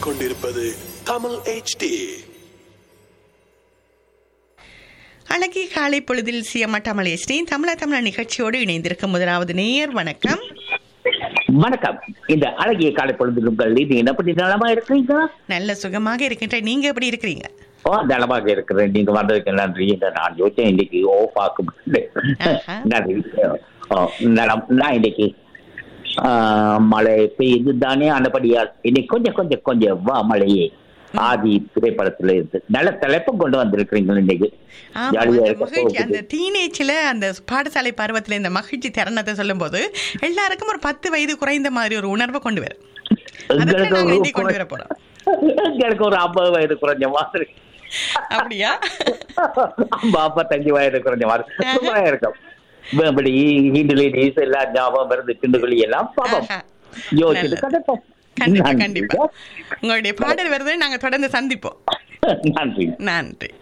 கேட்டுக்கொண்டிருப்பது தமிழ் HD அழகிய காலை பொழுதில் சியமட்டமல் எஸ்டின் தமிழ தமிழ நிகழ்ச்சியோடு இணைந்திருக்கும் முதலாவது நேயர் வணக்கம் வணக்கம் இந்த அழகிய காலை பொழுது உங்கள் நீங்க என்ன பண்ணி நலமா இருக்கிறீங்க நல்ல சுகமாக இருக்கின்ற நீங்க எப்படி இருக்கிறீங்க ஓ நலமாக இருக்கிறேன் நீங்க வந்ததுக்கு நன்றி இந்த நான் யோசிச்சேன் இன்னைக்கு ஓஃப் ஆக்கும் ஆஹா. நன்றி ஓ, நலம் நான் இன்னைக்கு ஆ, மழை பெய்யுது தானே ஆனபடியால் இன்னைக்கு கொஞ்சம் கொஞ்சம் கொஞ்சம் வா மழையே ஆதி திரைப்படத்துல இருந்து நல்ல தலைப்பும் கொண்டு வந்திருக்கிறீங்க இன்னைக்கு ஆமா, ஜாலியா அந்த இருக்க மகிழ்ச்சி அந்த போகுது. டீனேஜ்ல அந்த பாடசாலை பருவத்துல இந்த மகிழ்ச்சி தருணத்தை சொல்லும்போது எல்லாருக்கும் ஒரு பத்து வயது குறைந்த மாதிரி ஒரு உணர்வை கொண்டு வரும் அதுக்கு எங்களுக்கு நாங்க ஒரு இன்னைக்கு கொண்டு வர போறோம் எங்களுக்கு ஒரு ஐம்பது வயது குறைஞ்ச மாதிரி அப்படியா ஐம்பத்தஞ்சு வயது குறைஞ்ச மாதிரி சூப்பரா இருக்கும் இப்படி ஹிந்து லேடிஸ் எல்லாம் ஞாபகம் வருது கிண்டுகளி எல்லாம் பாப்போம் ஆஹா. யோசிச்சுட்டு நல்லது. கதைப்போம் கண்டிப்பா நன்றி. கண்டிப்பா உங்களுடைய பாடல் வருது நாங்க தொடர்ந்து சந்திப்போம் நன்றி நன்றி